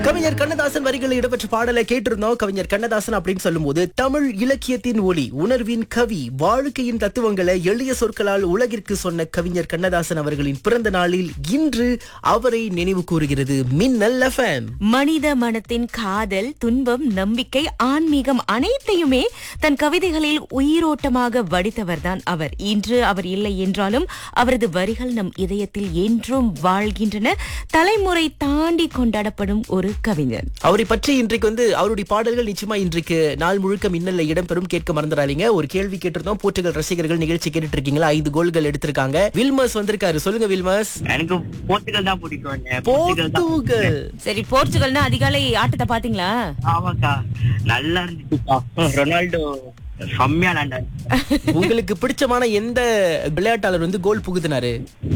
கவிஞர் கண்ணதாசன் வரிகளில் இடம்பெற்ற பாடலை கேட்டிருந்தோம் கவிஞர் கண்ணதாசன் அப்படின்னு சொல்லும்போது தமிழ் இலக்கியத்தின் ஒளி உணர்வின் கவி வாழ்க்கையின் தத்துவங்களை எளிய சொற்களால் உலகிற்கு சொன்ன கவிஞர் கண்ணதாசன் அவர்களின் பிறந்த நாளில் இன்று அவரை நினைவு கூறுகிறது மின்னல் எஃப்எம் மனித மனத்தின் காதல் துன்பம் நம்பிக்கை ஆன்மீகம் அனைத்தையுமே தன் கவிதைகளில் உயிரோட்டமாக வடித்தவர்தான் அவர் இன்று அவர் இல்லை என்றாலும் அவரது வரிகள் நம் இதயத்தில் என்றும் வாழ்கின்றன தலைமுறை தாண்டி கொண்டாடப்படும் ஒரு கவிஞர் அவரை பற்றி இன்றைக்கு வந்து அவருடைய பாடல்கள் நிச்சயமா இன்றைக்கு நாள் முழுக்க மின்னல்ல இடம்பெறும் கேட்க மறந்துடாதீங்க ஒரு கேள்வி கேட்டிருந்தோம் போர்ச்சுகல் ரசிகர்கள் நிகழ்ச்சி கேட்டுட்டு இருக்கீங்களா ஐந்து கோல்கள் எடுத்திருக்காங்க வில்மஸ் வந்திருக்காரு சொல்லுங்க வில்மஸ் எனக்கு போர்ச்சுகல் தான் பிடிக்கும் போர்ச்சுகல் தான் போர்த்துகல் சரி போர்ச்சுகல்னா அதிகாலை ஆட்டத்தை பாத்தீங்களா ஆமாக்கா நல்லா இருந்துச்சுக்கா ரொனால்டோ செம்மையா விளையாண்டாரு உங்களுக்கு பிடிச்சமான எந்த விளையாட்டாளர் வந்து கோல் புகுத்தினாரு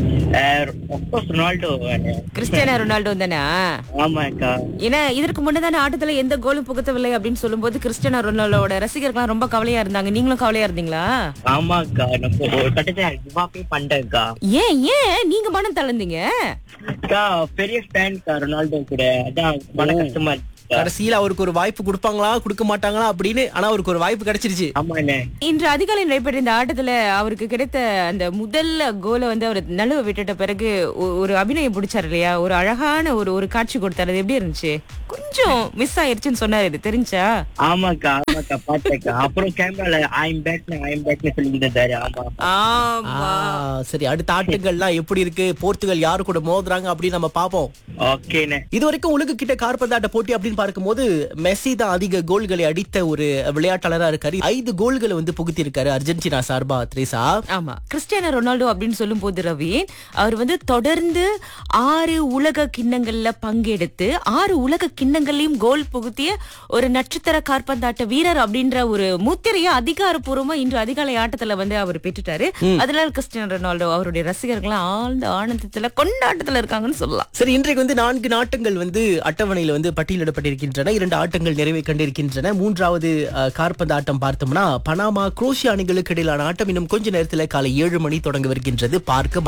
அப்கோர்ஸ் ரொனால்டோ கிறிஸ்டியானோ ரொனால்டோ தானே ஆமாக்கா ஏன்னா இதற்கு முன்னதான ஆட்டத்துல எந்த கோலும் புகுத்தவில்லை அப்படின்னு சொல்லும்போது கிறிஸ்டியானோ ரொனால்டோட ரசிகர்கள்லாம் ரொம்ப கவலையா இருந்தாங்க நீங்களும் கவலையா இருந்தீங்களா ஆமாக்கா நம்ம ஒரு கட்டத்தை கிவாப்பே பண்ணிட்டேன்க்கா ஏன் ஏன் நீங்க மனம் தளர்ந்தீங்க அக்கா பெரிய ஃபேன்க்கா ரொனால்டோ கூட அதான் மன கஷ்டமா இருக்குக்கா கடைசியில அவருக்கு ஒரு வாய்ப்பு கொடுப்பாங்களா கொடுக்க மாட்டாங்களா அப்படின்னு ஆனா அவருக்கு ஒரு வாய்ப்பு கிடைச்சிருச்சு ஆமாண்ணே இன்று அதிகாலை நடைபெற்ற இந்த ஆட்டத்துல அவருக்கு கிடைத்த அந்த முதல்ல கோலை வந்து அவர் நழுவ விட்டுட்ட பிறகு ஒ- ஒரு அபிநயம் பிடிச்சாரு இல்லையா ஒரு அழகான ஒரு ஒரு காட்சி கொடுத்தாரு அது எப்படி இருந்துச்சு கொஞ்சம் மிஸ் ஆயிருச்சுன்னு சொன்னாரு இது தெரிஞ்சா ஆமாக்கா ஆமாக்கா பாத்தேக்கா அப்புறம் கேமரால ஐம் பேட்னு ஐம் பேட்னு சொல்லி இருந்தாரு ஆமா ஆமா ஆ, சரி அடுத்த ஆட்டங்கள்லாம் எப்படி இருக்கு போர்த்துகல் யாரு கூட மோதுறாங்க அப்படின்னு நம்ம பாப்போம் ஓகேண்ணே இது வரைக்கும் உலக கிட்ட கார்பந்தாட்ட போட்டி அப்படின்னு பார்க்கும்போது மெஸ்ஸி தான் அதிக கோல்களை அடித்த ஒரு விளையாட்டாளரா இருக்காரு ஐந்து கோல்களை வந்து புகுத்தி இருக்காரு அர்ஜென்டினா சார்பா த்ரேசா ஆமா கிறிஸ்டியானோ ரொனால்டோ அப்படின்னு சொல்லும் போது ரவி அவர் வந்து தொடர்ந்து ஆறு உலக கிண்ணங்கள்ல பங்கெடுத்து ஆறு உலக கிண்ணங்கள்லயும் கோல் புகுத்திய ஒரு நட்சத்திர காற்பந்தாட்ட வீரர் அப்படின்ற ஒரு முத்திரையை அதிகாரப்பூர்வமா இன்று அதிகாலை ஆட்டத்துல வந்து அவர் பெற்றுட்டாரு அதனால கிறிஸ்டியானோ ரொனால்டோ அவருடைய ரசிகர்கள் ஆழ்ந்த ஆனந்தத்துல கொண்டாட்டத்துல இருக்காங்கன்னு சொல்லலாம் சரி இன்றைக்கு வந்து நான்கு நாட்டங்கள் வந்து அட்டவணையில வந்து பட்டியலிடப்பட்டிருக்கின்றன இரண்டு ஆட்டங்கள் நிறைவை கண்டிருக்கின்றன மூன்றாவது அஹ், காற்பந்து ஆட்டம் பார்த்தோம்னா பனாமா குரோஷியா அணிகளுக்கு இடையிலான ஆட்டம் இன்னும் கொஞ்ச நேரத்துல காலை ஏழு மணி தொடங்கவிருக்கின்றது பார்க்க